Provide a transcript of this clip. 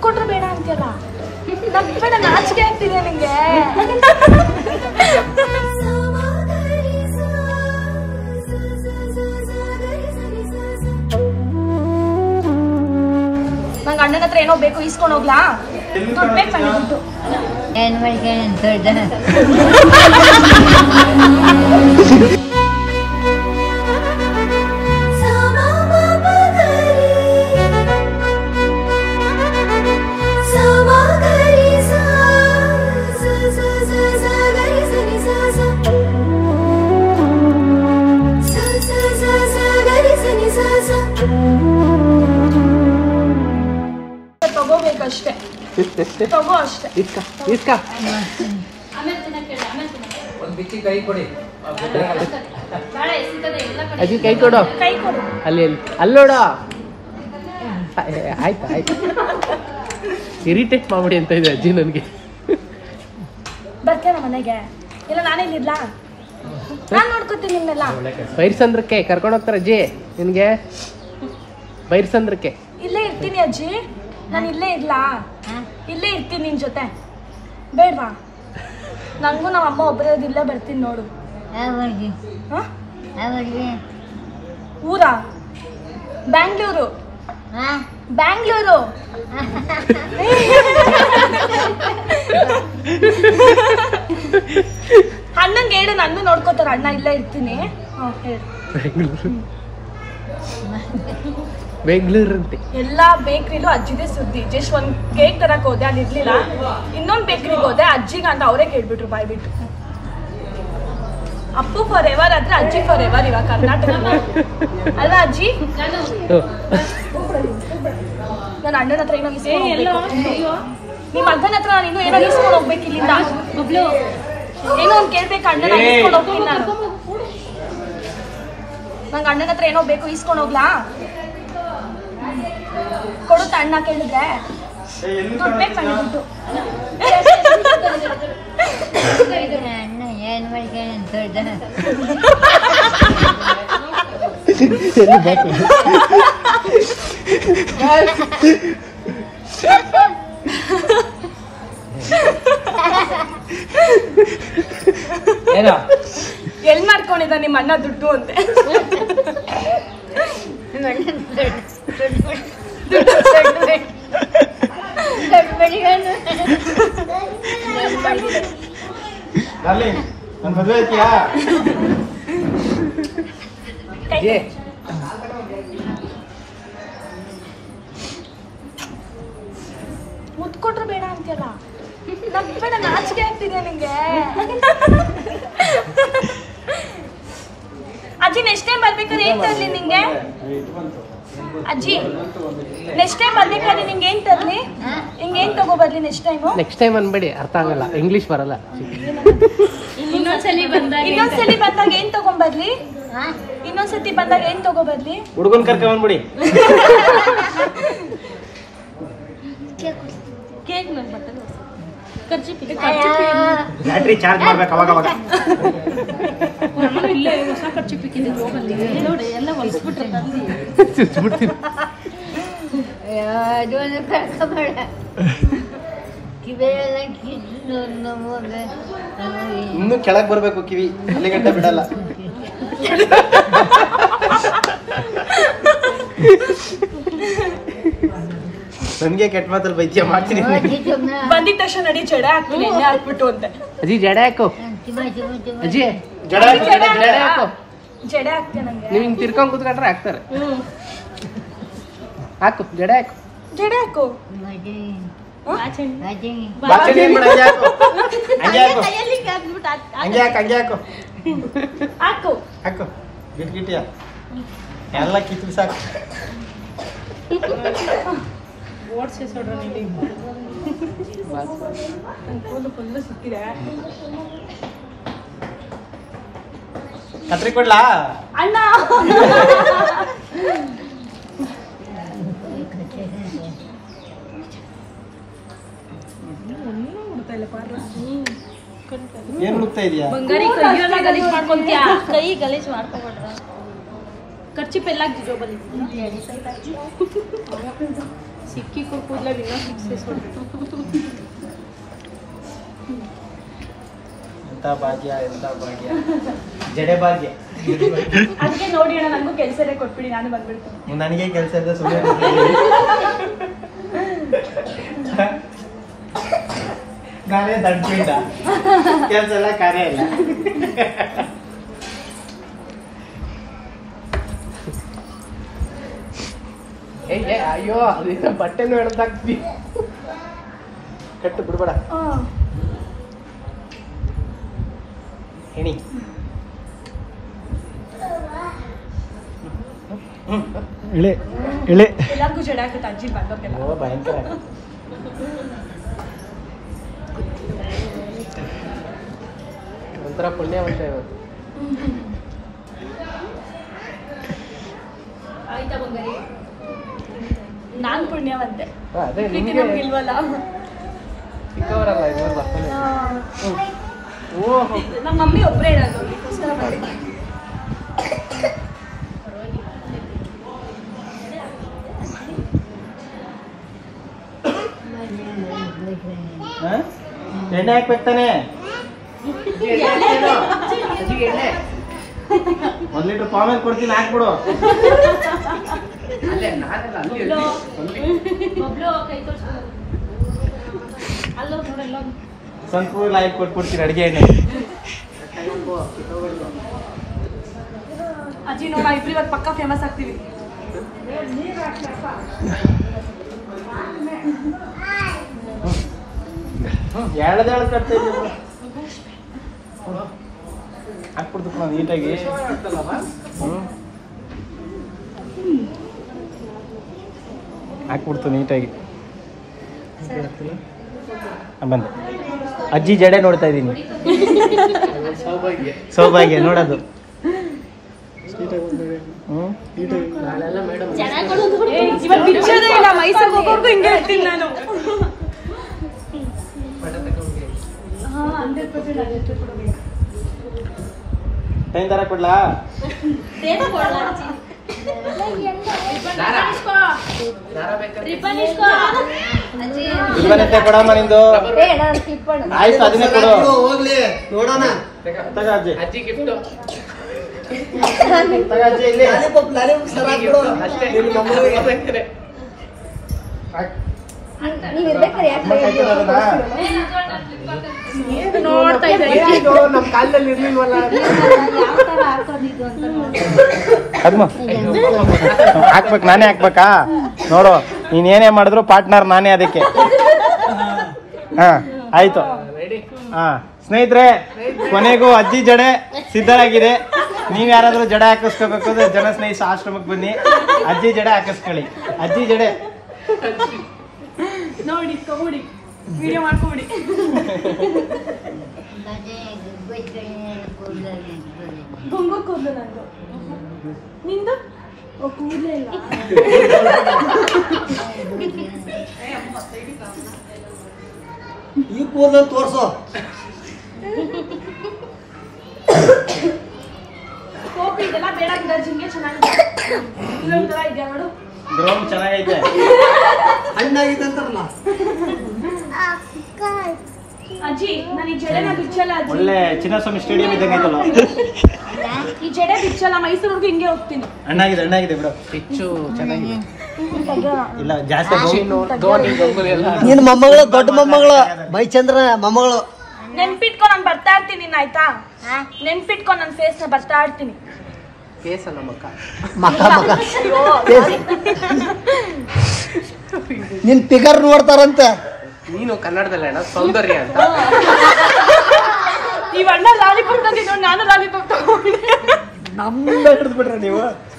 ಕೊಟ್ರೆ ಬೇಡ ಅಂತೀಯಲ್ಲ ನನ್ ಬೇಡ ನಾಚಿಕೆ ಆಗ್ತಿದೆ ನಿಂಗೆ ನಂಗೆ ಅಣ್ಣನ ಹತ್ರ ಏನೋ ಬೇಕು ಇಸ್ಕೊಂಡು ಹೋಗ್ಲಾ ದುಡ್ಡು ಬೇಕು ನಂಗೆ ದುಡ್ಡು ಏನ್ ಮಾಡ್ಕೊಂಡು ಅಂತ ಹೇಳ್ದ ತಗೋಬೇಕಷ್ಟೇ ತಗೋ ಅಷ್ಟೇ ಇಸ್ಕ ಇಸ್ಕ ಒಂದು ಬಿಚ್ಚಿ ಕೈ ಕೊಡಿ ಅಜ್ಜಿ ಕೈ ಕೊಡು ಕೈ ಕೊಡು ಅಲ್ಲಿ ಅಲ್ಲಿ ಅಲ್ಲೋಡ ಆಯ್ತು ಆಯ್ತು ಇರಿಟೇಟ್ ಮಾಡ್ಬಿಡಿ ಅಂತ ಇದೆ ಅಜ್ಜಿ ನನಗೆ ಬರ್ತೀಯ ನಮ್ಮ ಮನೆಗೆ ಇಲ್ಲ ನಾನೇ ಇರ್ಲಾ ನಾನ್ ನೋಡ್ಕೊತೀನಿ ನಿಮ್ನೆಲ್ಲ ಬೈರ್ಸಂದ್ರಕ್ಕೆ ಕರ್ಕೊಂಡು ಹೋಗ್ತಾರೆ ಅಜ್ಜಿ ನಿನಗೆ ಬೈರ್ಸಂದ್ರಕ್ಕೆ ಇಲ್ಲೇ ಇರ್ತೀನಿ ಅಜ್ಜಿ ನಾನು ಇಲ್ಲೇ ಇರ್ಲಾ ಇಲ್ಲೇ ಇರ್ತೀನಿ ನಿನ್ ಜೊತೆ ಬೇಡ್ವಾ ನಂಗೂ ನಮ್ಮ ಅಮ್ಮ ಒಬ್ಬರೇ ಇಲ್ಲೇ ಬರ್ತೀನಿ ನೋಡು ಯಾವಾಗ ಹಾ ಯಾವಾಗ ಊರಾ ಬ್ಯಾಂಗ್ಳೂರು ಹಾ ಬ್ಯಾಂಗ್ಳೂರು ಅಣ್ಣಂಗೆ ಹೇಳು ನನ್ನ ನೋಡ್ಕೋತಾರ ಅಣ್ಣ ಇಲ್ಲೇ ಇರ್ತೀನಿ ಹ್ಞೂ ಹೇಳು ಬೆಂಗಳೂರು ಬೆಂಗಳೂರಂತೆ ಎಲ್ಲಾ ಬೇಕ್ರಿಲೂ ಅಜ್ಜಿದೇ ಸುದ್ದಿ ಜಸ್ಟ್ ಒಂದ್ ಕೇಕ್ ತರಕ್ ಹೋದೆ ಅಲ್ಲಿ ಇರ್ಲಿಲ್ಲ ಇನ್ನೊಂದ್ ಬೇಕ್ರಿಗೆ ಹೋದೆ ಅಜ್ಜಿಗ ಅಂತ ಅವರೇ ಕೇಳ್ಬಿಟ್ರು ಬಾಯ್ಬಿಟ್ಟು ಅಪ್ಪು ಫಾರ್ ಎವರ್ ಆದ್ರೆ ಅಜ್ಜಿ ಫಾರ್ ಎವರ್ ಇವಾಗ ಕರ್ನಾಟಕ ಅಲ್ಲ ಅಜ್ಜಿ ನನ್ನ ಅಣ್ಣನ ಹತ್ರ ಏನೋ ಇಸ್ಕೊಂಡು ಹೋಗ್ಬೇಕು ನಿಮ್ಮ ಅಣ್ಣನ ಹತ್ರ ನಾನು ಇನ್ನೂ ಏನೋ ಇಸ್ಕೊಂಡು ಹೋಗ್ಬೇಕು ಇಲ್ಲಿಂದ ಏನೋ ಒಂದ್ ಕೇಳ್ಬೇಕು ಅಣ್ಣನ ಇಸ್ಕೊಂಡು ಹೋಗ್ತೀನಿ ನಾನು ನಂಗೆ ಅಣ್ಣನ ಹತ್ರ ಏನೋ ಬೇಕು ಇಸ್ಕೊಂಡು ಹೋಗ್ಲಾ ಕೊಡುತ್ತ ಅಣ್ಣ ಕೇಳಿದ್ರೆ ದುಡ್ಡು ಬೇಕು ನಂಗೆ ದುಡ್ಡು ಅಣ್ಣ ಏನ್ ಮಾಡ್ಕೊಂಡು ಅಂತ ಹೇಳ್ದ ಏನೋ ಎಲ್ ಮಾಡ್ಕೊಂಡಿದ್ದ ನಿಮ್ಮ ಅಣ್ಣ ದುಡ್ಡು ಅಂತೆ ಡಾರ್ಲಿಂಗ್ ನನ್ನ ಮದುವೆ ಐತಿಯಾ ಅಜ್ಜಿ ಮುತ್ತು ಕೊಟ್ರೆ ಬೇಡ ಅಂತೀಯಲ್ಲ ನನ್ ಬೇಡ ನಾಚಿಕೆ ಆಗ್ತಿದೆ ನಿಂಗೆ ಅಜ್ಜಿ ನೆಕ್ಸ್ಟ್ ಟೈಮ್ ಬರ್ಬೇಕಾದ್ರೆ ಏನ್ ತರ್ಲಿ ನಿಂಗೆ ಅಜ್ಜಿ ನೆಕ್ಸ್ಟ್ ಟೈಮ್ ಬರ್ಬೇಕಾದ್ರೆ ನಿಂಗೆ ಏನ್ ತರ್ಲಿ ಹಿಂಗೆ ಏನ್ ತಗೋ ಬರ್ಲಿ ನೆಕ್ಸ್ಟ್ ಟೈಮು ನೆಕ್ಸ್ಟ್ ಟೈಮ್ ಅನ್ಬೇಡಿ ಅರ್ಥ ಆಗಲ್ಲ ಇಂಗ್ಲೀಷ್ ಬರಲ್ಲ ಇನ್ನೊಂದ್ಸಲಿ ಬಂದಾಗ ಏನ್ ತಗೊಂಬರ್ಲಿ ಇನ್ನೊಂದ್ಸತಿ ಬಂದಾಗ ಏನ್ ತಗೋಬರ್ಲಿ ಹುಡುಗನ್ ಕರ್ಕೊಂಡ್ ಬಂದ್ಬಿಡಿ ಕೇಕ್ ನನ್ ಬಟ್ಟೆ ಬ್ಯಾಟ್ರಿ ಚಾರ್ಜ್ ಮಾಡ್ಬೇಕು ಅವಾಗ ಅವಾಗ ಚುಚ್ಬಿಡ್ತೀನಿ ಅದೊಂದು ಕರ್ಕೊಬೇಡ ಕಿವಿಯೆಲ್ಲ ಕಿತ್ತು ನಮಗೆ ಇನ್ನು ಕೆಳಗ್ ಬರ್ಬೇಕು ಕಿವಿ ಅಲ್ಲಿ ಗಂಟೆ ಬಿಡಲ್ಲ ನನ್ಗೆ ಕೆಟ್ಟ ಮಾತಲ್ಲಿ ಬೈದ್ಯ ಮಾಡ್ತೀನಿ ಬಂದಿದ ತಕ್ಷಣ ನಡಿ ಜಡೆ ಹಾಕ್ತೀನಿ ಎಣ್ಣೆ ಹಾಕ್ಬಿಟ್ಟು ಅಂತೆ ಅಜ್ಜಿ ಜಡೆ ಹಾಕು ಅಜ್ಜಿ ಜಡ ಹಾಕು, ಜಡ, ಜಡ. ಜಡೆ ಹಾಕು ಜಡೆ ಹಾಕ್ತೆ ನಂಗೆ ನೀವು ಹಿಂಗೆ ತಿರ್ಕೊಂಡ್ ಕೂತ್ಕೊಂಡ್ರೆ ಹಾಕ್ತಾರೆ ಹ್ಮ್ ಹಾಕು ಜಡೆ ಹಾಕು ಜಡೆ ಹಾಕು ಬಾಚಣಿ ಏನ್ ಮಾಡು, ಹಂಗೆ ಹಾಕು ಹಂಗೆ ಹಾಕು ಹಂಗೆ ಹಾಕು ಹಂಗೆ ಹಾಕು ಹಾಕು ಹಾಕು ಬಿಟ್ಗಿಟ್ಟಿಯ ಎಲ್ಲ ಕಿತ್ತು ಸಾಕು ಫುಲ್ ಫುಲ್ ಸಿಕ್ಕಿದೆ ಕತ್ರಿ ಕೊಡ್ಲಾ ಅಣ್ಣ ಏನ್ ಹುಡುಕ್ತಾ ಇದೀಯಾ ಬಂಗಾರಿ ಕೈಯೆಲ್ಲ ಗಲೀಜ್ ಮಾಡ್ಕೊಂತೀಯ ಕೈ ಗಲೀಜ್ ಮಾಡ್ಕೊಬಿಟ್ರ ಖರ್ಚಿಪ್ ಎಲ್ಲ ಜೋಬಲ್ಲಿ ಸಿಕ್ಕಿ ಕೂದಲ ಇನ್ನೂ ಫಿಕ್ಸಸ್ ಎಂತ ಭಾಗ್ಯ ಎಂತ ಭಾಗ್ಯ ಜಡೆ ಭಾಗ್ಯ ಅದಕ್ಕೆ ನೋಡಿ ಅಣ್ಣ ನನಗೂ ಕೆಲಸನೇ ಕೊಟ್ಬಿಡಿ ನಾನು ಬಂದ್ಬಿಡ್ತೀನಿ ನನಗೆ ಕೆಲಸ ಇದೆ ಸುಮ್ಮನೆ ನಾನೇ ದಡ್ಪಿಂಡ ಕೆಲಸ ಎಲ್ಲ ಕಾರ್ಯ ಇಲ್ಲ ಏ ಏ, ಅಯ್ಯೋ ಅದನ್ನ ಬಟ್ಟೆನೂ ಎಳ್ದಾಕ್ತಿ ಕಟ್ಟು ಬಿಡ್ಬೇಡ ಹೆಣಿ ಇಳೆ ಇಳೆ ಎಲ್ಲರಿಗೂ ಜಡ ಹಾಕುತ್ತೆ ಅಜ್ಜಿ ಬಂದೋಕೆಲ್ಲ ಓ ಭಯಂಕರ ಒಂಥರ ಪುಣ್ಯವಂತ ಇವತ್ತು ಆಯ್ತಾ ಬಂಗಾರಿ ನಾನ್ ಪುಣ್ಯವಂತೆ ಹಾ, ಅದೇ ಪ್ರೀತಿ ನಿಮ್ಗೆ ನಮ್ಗಿಲ್ವಲ್ಲ ಚಿಕ್ಕವರಲ್ಲ ಇವರು ಬರ್ತಾನೆ ಓಹೋ ನಮ್ಮ ಮಮ್ಮಿ ಒಬ್ಬರೇ ಇರೋದು ಅದಕ್ಕೋಸ್ಕರ ಬಂದೆ ಹಾ? ಎಣ್ಣೆ ಹಾಕ್ಬೇಕು ತಾನೆ ಅಜ್ಜಿಗೆ ಎಣ್ಣೆ ಒಂದ್ ಲೀಟರ್ ಪಾಮೇಲ್ ಕೊಡ್ತೀನಿ ಹಾಕ್ಬಿಡು ಅಲ್ಲೇ ನಾನೆಲ್ಲ ಅಲ್ಲಿ ಬಬ್ಲು. ಅಲ್ಲಿ ಬಬ್ಲು ಕೈ ತೋರ್ಸ್ಕೊ. ಅಲ್ಲೋಗ್ ನೋಡು, ಅಲ್ಲೋಗ್. ಸನ್ಫ್ಲವರ್ ಆಯಿಲ್ ಕೊಟ್ಬಿಡ್ತೀನಿ ಅಡುಗೆ ಎಣ್ಣೆ ಅಜ್ಜಿ ನೋಡ ಇಬ್ರು ಇವತ್ತು ಪಕ್ಕ ಫೇಮಸ್ ಆಗ್ತೀವಿ ಎಳ್ದು ಎಳ್ದು ಕಟ್ತಾ ಇದ್ದೀವಿ ಹಾಕ್ಬಿಡ್ತು ನಾವು ನೀಟಾಗಿ ಹ್ಮ್. ಹಾಕ್ಬಿಡ್ತು ನೀಟಾಗಿ ಆ, ಬಂದೆ ಅಜ್ಜಿ ಜಡೆ ನೋಡ್ತಾ ಇದ್ದೀನಿ ಸೌಭಾಗ್ಯ ಸೌಭಾಗ್ಯ ನೋಡೋದು ಹ್ಮ್ ನಾಳೆಲ್ಲ ಮೇಡಮ್ ಇವತ್ತು ಬಿಚ್ಚೋದೇ ಇಲ್ಲ ಮೈಸೂರಿಗೆ ಹೋಗೋರ್ಗು ಹಿಂಗೆ ಹೇಳ್ತೀನಿ ನಾನು ಹಾ ಹಂಡ್ರೆಡ್ ಪರ್ಸೆಂಟ್ ಅಡ್ಜಸ್ಟ್ ಕೊಡಬೇಕು ಟೈಮ್ ತರ ಕೊಡ್ಲಾ ದಾರ ದಾರ ಬೇಕಂದ್ರೆ ಇಲ್ವನಂತೆ ಕೊಡಮ್ಮ ನಿಂದು ಆಯ್ತು ಅದನ್ನೇ ಕೊಡು ಹೋಗ್ಲಿ ನೋಡೋಣ ತಗ ಅಜ್ಜಿ ಅಜ್ಜಿ ಗಿಫ್ಟ್ ತಗ ಅಜ್ಜಿ ಇಲ್ಲಿ ಲಾಲಿಪಾಪ್ ಲಾಲಿಪಾಪ್ ಸರ ಹಾಕ್ಬಿಡು ಅಷ್ಟೇ ಬೇಕಾದ್ರೆ ಅಮ್ಮ ಕಾಯ್ತಿರೋದನ್ನ? ನೋಡ್ತಾ ಇದ್ದಾರೆ ಅಯ್ಯೋ, ನಮ್ ಕಾಲದಲ್ಲಿ ಇರ್ಲಿಲ್ವಲ್ಲ ಅದ್ಮ ಹಾಕ್ಬೇಕು ನಾನೇ ಹಾಕ್ಬೇಕಾ ನೋಡು ನೀನ್ ಏನೇ ಮಾಡಿದ್ರು ಪಾರ್ಟ್ನರ್ ನಾನೇ ಅದಕ್ಕೆ ಹಾ ಆಯ್ತು ರೆಡಿ ಹಾ ಸ್ನೇಹಿತರೆ ಕೊನೆಗೂ ಅಜ್ಜಿ ಜಡೆ ಸಿದ್ಧರಾಗಿದೆ ನೀವ್ ಯಾರಾದ್ರೂ ಜಡೆ ಹಾಕಿಸ್ಕೋಬೇಕು ಅಂದ್ರೆ ಜನ ಸ್ನೇಹಿತ ಆಶ್ರಮಕ್ಕೆ ಬನ್ನಿ ಅಜ್ಜಿ ಜಡೆ ಹಾಕಿಸ್ಕೊಳ್ಳಿ ಅಜ್ಜಿ ಜಡೆ ನೋಡಿ ತಗೊಡಿ ವಿಡಿಯೋ ಮಾಡ್ಕೊಬಿಡಿ ಗುಂಗು ಕೂದಲು ನಂದು ನಿಂದು ಓ ಕೂದಲೇ ಇಲ್ಲ ಈ ಕೂದಲು ತೋರ್ಸು ಕೋಪಿ ಇದೆಲ್ಲ ಬೇಡ ಗಿಡ ಜಿಂಗೆ ಚೆನ್ನಾಗಿದೆ ಇಲ್ಲೊಂದ್ ಥರ ಇದೆಯಾ ನೋಡು ಗ್ರೌಂಡ್ ಚೆನ್ನಾಗೈತೆ ಹಣ್ಣಾಗಿದೆ ಅಂತಾರಲ್ಲ ಅಜ್ಜಿ ನಾನು ಈ ಜಡೆನ ಬಿಚ್ಚಲ್ಲ ಅಜ್ಜಿ ಒಳ್ಳೆ ಚಿನ್ನಸ್ವಾಮಿ ಸ್ಟೇಡಿಯಂ ಇದ್ದಂಗೈತಲ್ಲ ಈ ಜಡೆ ಬಿಚ್ಚಲ್ಲ ಮೈಸೂರಿಗೆ ಹಿಂಗೆ ಹೋಗ್ತೀನಿ ಹಣ್ಣಾಗಿದೆ ಹಣ್ಣಾಗಿದೆ ಬಿಡು ಪಿಚ್ಚು ಚೆನ್ನಾಗಿದೆ ಇಲ್ಲ ಜಾಸ್ತಿ ಸಚಿನ್ ಧೋನಿ ಗಂಗೂಲಿ ಎಲ್ಲ ನಿನ್ನ ಮೊಮ್ಮಗಳು ದೊಡ್ಡ ಮೊಮ್ಮಗಳು ಮೈಚಂದ್ರ ಮೊಮ್ಮಗಳು ನೆನ್ಪಿಟ್ಕೊ ನಾನು ಬರ್ತಾ ಇರ್ತೀನಿ ಇನ್ನು ಆಯ್ತಾ ನೆನ್ಪಿಟ್ಕೊ ನನ್ನ ಫೇಸ್ ನ ಬರ್ತಾ ಇರ್ತೀನಿ ಫೇಸ್ ಅಲ್ಲ ಮಕ್ಕ ಮಕ ಮಕ ನಿನ್ ಫಿಗರ್ ನೋಡ್ತಾರಂತೆ ನೀನು ಕನ್ನಡದಲ್ಲಿ ಅಣ್ಣ ಸೌಂದರ್ಯ ಅಂತ ಈ ಅಣ್ಣ ಲಾಲಿಪಾಪ್ ತಂದಿದ್ದು ನಾನು ಲಾಲಿಪಾಪ್ ತಗೊಂಡೆ ನಮ್ದ ಹಿಡಿದು ಬಿಡ್ರಿ ನೀವು